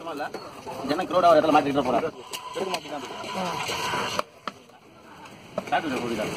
சுத்தமா இல்ல ஜனம் crowd ஆ ஒரு இடத்துல மாட்டிட்டு போறாங்க சாப்பிட்டு கூடிதான்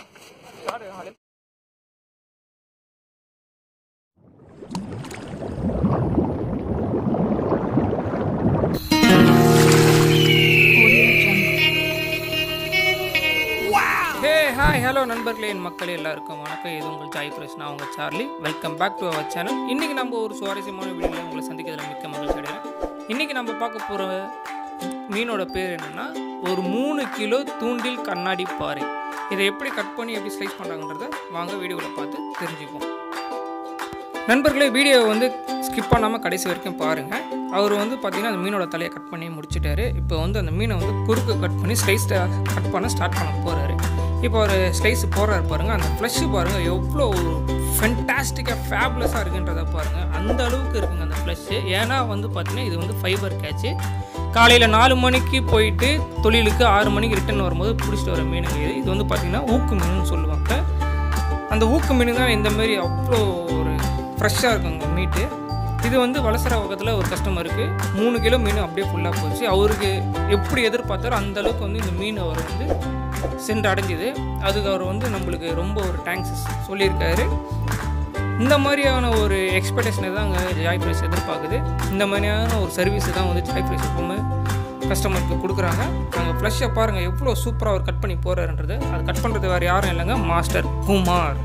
ஹே ஹாய் ஹலோ நண்பர்களே என் மக்களே எல்லாருக்கும் வணக்கம் இது உங்கள் ஜாய் பிரஸ் நான் உங்கள் Charlie welcome back to our channel இன்றைக்கி நம்ம ஒரு சுவாரஸ்யமான வீடியோவில் உங்களை சந்திக்கிறதுல மிக்க மகிழ்ச்சி அடைகிறேன் இன்றைக்கி நம்ம பார்க்க போகிற மீனோட பேர் என்னென்னா ஒரு மூணு கிலோ தூண்டில் கண்ணாடி பாறை இதை எப்படி கட் பண்ணி எப்படி ஸ்லைஸ் பண்ணுறாங்கன்றத வாங்க வீடியோவில் பார்த்து தெரிஞ்சுப்போம் நண்பர்களே வீடியோவை வந்து ஸ்கிப் பண்ணாமல் கடைசி வரைக்கும் பாருங்கள் அவர் வந்து பார்த்தீங்கன்னா அந்த மீனோட தலையை கட் பண்ணி முடிச்சிட்டாரு இப்போ வந்து அந்த மீனை வந்து குறுக்கு கட் பண்ணி ஸ்லைஸ் கட் பண்ண ஸ்டார்ட் பண்ண போகிறாரு இப்போ ஒரு ஸ்லைஸ் போடுறாரு பாருங்கள் அந்த ஃப்ளஷ்ஷு பாருங்கள் எவ்வளோ ஃபென்டாஸ்டிக்காக ஃபேப்லஸாக இருக்குன்றதை பாருங்கள் அந்த அளவுக்கு இருக்குங்க அந்த ஃப்ளஷ்ஷு ஏன்னா வந்து பார்த்தீங்கன்னா இது வந்து ஃபைபர் கேட்ச்சு காலையில் நாலு மணிக்கு போயிட்டு தொழிலுக்கு ஆறு மணிக்கு ரிட்டர்ன் வரும்போது பிடிச்சிட்டு வர மீனுங்க இது இது வந்து பார்த்தீங்கன்னா ஊக்கு மீனுன்னு சொல்லுவாங்க அந்த ஊக்கு மீன் தான் இந்த மாதிரி அவ்வளோ ஒரு ஃப்ரெஷ்ஷாக இருக்குங்க மீட்டு இது வந்து வளசர பக்கத்தில் ஒரு கஸ்டமருக்கு மூணு கிலோ மீன் அப்படியே ஃபுல்லாக போச்சு அவருக்கு எப்படி எதிர்பார்த்தாரோ அந்த அளவுக்கு வந்து இந்த மீன் அவர் வந்து சென்று அடைஞ்சுது அதுக்கு அவர் வந்து நம்மளுக்கு ரொம்ப ஒரு தேங்க்ஸ் சொல்லியிருக்காரு இந்த மாதிரியான ஒரு எக்ஸ்பெக்டேஷனை தான் அங்கே ஜாய் ப்ரைஸ் எதிர்பார்க்குது இந்த மாதிரியான ஒரு சர்வீஸ் தான் வந்து ஜாய் ப்ரைஸ் எப்பவுமே கஸ்டமருக்கு கொடுக்குறாங்க நாங்கள் ஃப்ளஷ்ஷை பாருங்கள் எவ்வளோ சூப்பராக அவர் கட் பண்ணி போகிறாருன்றது அது கட் பண்ணுறது வேறு யாரும் இல்லைங்க மாஸ்டர் குமார்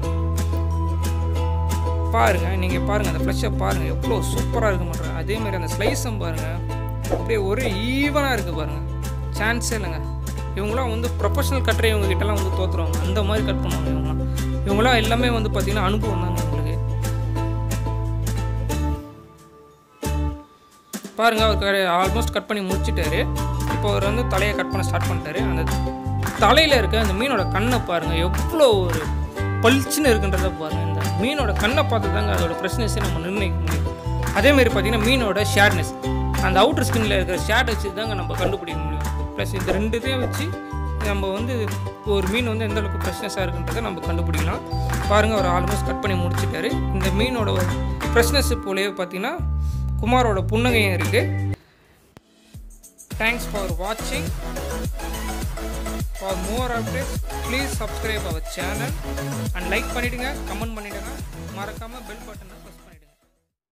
பாருங்க நீங்கள் பாருங்கள் அந்த ஃப்ளஷ்ஷை பாருங்கள் எவ்வளோ சூப்பராக இருக்கு பண்ணுறேன் அதே மாதிரி அந்த ஸ்லைஸும் பாருங்கள் அப்படியே ஒரே ஈவனாக இருக்குது பாருங்கள் சான்ஸே இல்லைங்க இவங்களாம் வந்து ப்ரொஃபஷனல் கட்டுற இவங்க கிட்டலாம் வந்து தோற்றுருவாங்க அந்த மாதிரி கட் பண்ணுவாங்க இவங்களாம் இவங்களாம் எல்லாமே வந்து பார்த்திங்கன்னா அனுபவம் தாங்க உங்களுக்கு பாருங்க அவர் ஆல்மோஸ்ட் கட் பண்ணி முடிச்சிட்டாரு இப்போ அவர் வந்து தலையை கட் பண்ண ஸ்டார்ட் பண்ணிட்டாரு அந்த தலையில் இருக்க அந்த மீனோட கண்ணை பாருங்கள் எவ்வளோ ஒரு பளிச்சுன்னு இருக்குன்றத பாருங்கள் இந்த மீனோட கண்ணை பார்த்து தாங்க அதோட ஃப்ரெஷ்னஸை நம்ம நிர்ணயிக்க முடியும் அதேமாதிரி பார்த்தீங்கன்னா மீனோட ஷேர்னஸ் அந்த அவுட்டர் ஸ்கின்ல இருக்கிற ஷேட் வச்சு தாங்க நம்ம கண்டுபிடிக்க முடியும் ப்ளஸ் இந்த ரெண்டுத்தையும் வச்சு நம்ம வந்து ஒரு மீன் வந்து எந்த அளவுக்கு ஃப்ரெஷ்னஸாக இருக்குன்றதை நம்ம கண்டுபிடிக்கலாம் பாருங்கள் அவர் ஆல்மோஸ்ட் கட் பண்ணி முடிச்சிட்டாரு இந்த மீனோட ஃப்ரெஷ்னஸ் போலவே பார்த்தீங்கன்னா குமாரோட புன்னகையும் இருக்குது தேங்க்ஸ் ஃபார் வாட்சிங் for more updates please subscribe our channel and like பண்ணிவிடுங்க கமெண்ட் பண்ணிவிடுங்க மறக்காமல் பெல் பட்டனை